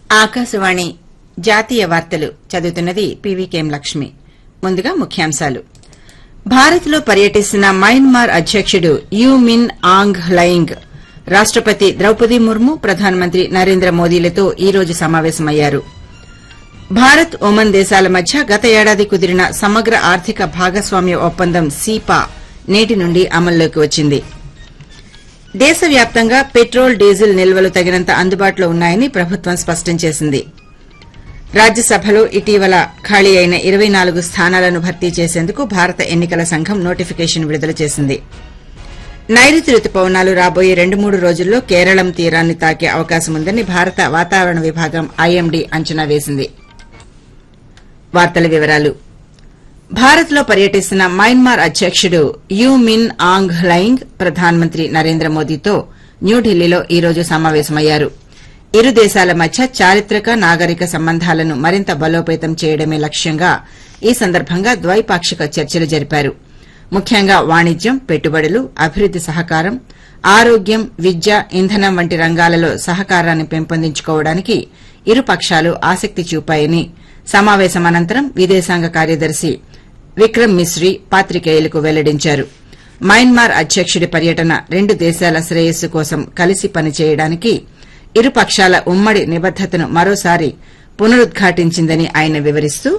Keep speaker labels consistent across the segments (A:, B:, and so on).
A: ఆకాశవాణి జాతీయ వార్తలు చదువుతున్నది పీవీకేఎం లక్ష్మి ముందుగా ముఖ్యాంశాలు భారత్లో పర్యటిస్తున్న మయన్మార్ అధ్యకుడు యూ మిన్ ఆంగ్ లైంగ్ రాష్టపతి ద్రౌపది ముర్ము ప్రధానమంత్రి నరేంద్ర మోదీలతో ఈ రోజు సమావేశమయ్యారు భారత్ ఒమన్ దేశాల మధ్య గత ఏడాది కుదిరిన సమగ్ర ఆర్థిక భాగస్వామ్య ఒప్పందం సీపా నేటి నుండి అమల్లోకి వచ్చింది దేశవ్యాప్తంగా పెట్రోల్ డీజిల్ నిల్వలు తగినంత అందుబాటులో ఉన్నాయని ప్రభుత్వం స్పష్టం చేసింది రాజ్యసభలో ఇటీవల ఖాళీ అయిన ఇరవై నాలుగు స్థానాలను భర్తీ చేసేందుకు భారత ఎన్నికల సంఘం నోటిఫికేషన్ విడుదల చేసింది నైరుతి రుతుపవనాలు రాబోయే రెండు మూడు రోజుల్లో కేరళం తీరాన్ని తాకే అవకాశం ఉందని భారత వాతావరణ విభాగం ఐఎండీ అంచనా వేసింది వార్తల వివరాలు భారత్లో పర్యటిస్తున్న మయన్మార్ అధ్యకుడు యూ మిన్ ఆంగ్ లైంగ్ ప్రధానమంత్రి నరేంద్ర మోదీతో న్యూఢిల్లీలో ఈ రోజు సమావేశమయ్యారు ఇరు దేశాల మధ్య చారిత్రక నాగరిక సంబంధాలను మరింత బలోపేతం చేయడమే లక్ష్యంగా ఈ సందర్భంగా ద్వైపాక్షిక చర్చలు జరిపారు ముఖ్యంగా వాణిజ్యం పెట్టుబడులు అభివృద్ది సహకారం ఆరోగ్యం విద్య ఇంధనం వంటి రంగాలలో సహకారాన్ని పెంపొందించుకోవడానికి ఇరు పక్షాలు ఆసక్తి చూపాయని సమావేశం అనంతరం విదేశాంగ కార్యదర్శి విక్రమ్ మిశ్రీ పాత్రికేయులకు వెల్లడించారు మయన్మార్ అధ్యకుడి పర్యటన రెండు దేశాల శ్రేయస్సు కోసం కలిసి పనిచేయడానికి ఇరు పక్షాల ఉమ్మడి నిబద్దతను మరోసారి పునరుద్ఘాటించిందని ఆయన వివరిస్తూ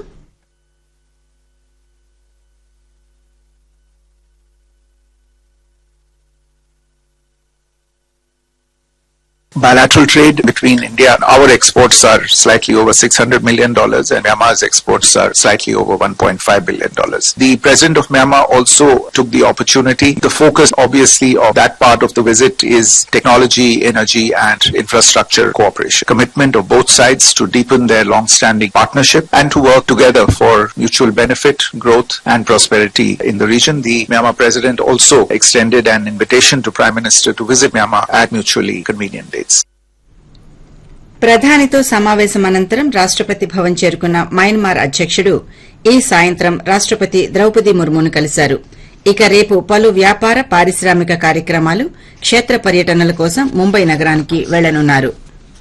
B: Bilateral trade between India and our exports are slightly over $600 million and Myanmar's exports are slightly over $1.5 billion. The president of Myanmar also took the opportunity. The focus, obviously, of that part of the visit is technology, energy, and infrastructure cooperation. Commitment of both sides to deepen their long-standing partnership and to work together for mutual benefit, growth, and prosperity in the region. The Myanmar president also extended an invitation to Prime Minister to visit Myanmar at mutually convenient dates.
A: ప్రధానితో సమావేశం అనంతరం రాష్టపతి భవన్ చేరుకున్న Myanmar అధ్యకుడు ఈ సాయంత్రం రాష్టపతి ద్రౌపది ముర్మును కలిశారు ఇక రేపు పలు వ్యాపార పారిశ్రామిక కార్యక్రమాలు క్షేత్ర పర్యటనల కోసం ముంబై నగరానికి వెళ్లనున్నారు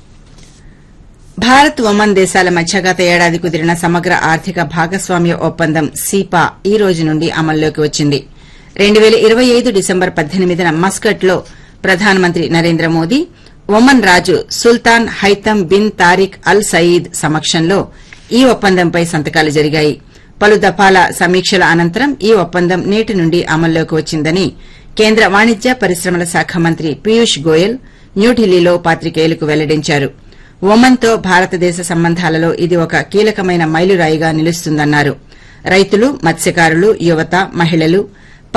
A: భారత్ ఒమన్ దేశాల మధ్య గత ఏడాది కుదిరిన సమగ్ర ఆర్థిక భాగస్వామ్య ఒప్పందం సీపా ఈ రోజు నుండి అమల్లోకి వచ్చింది రెండు పేల ఇరవై ఐదు డిసెంబర్ పద్దెనిమిదిన మస్కట్లో ప్రధానమంత్రి నరేంద్ర మోదీ ఒమన్ రాజు Sultan Haitham bin Tariq Al Said సమక్షంలో ఈ ఒప్పందంపై సంతకాలు జరిగాయి పలు దఫాల సమీక్షల అనంతరం ఈ ఒప్పందం నేటి నుండి అమల్లోకి వచ్చిందని కేంద్ర వాణిజ్య పరిశ్రమల శాఖ మంత్రి పీయూష్ గోయల్ న్యూఢిల్లీలో పాత్రికేయులకు వెల్లడించారు ఒమన్తో భారతదేశ సంబంధాలలో ఇది ఒక కీలకమైన మైలురాయిగా నిలుస్తుందన్నారు రైతులు మత్స్యకారులు యువత మహిళలు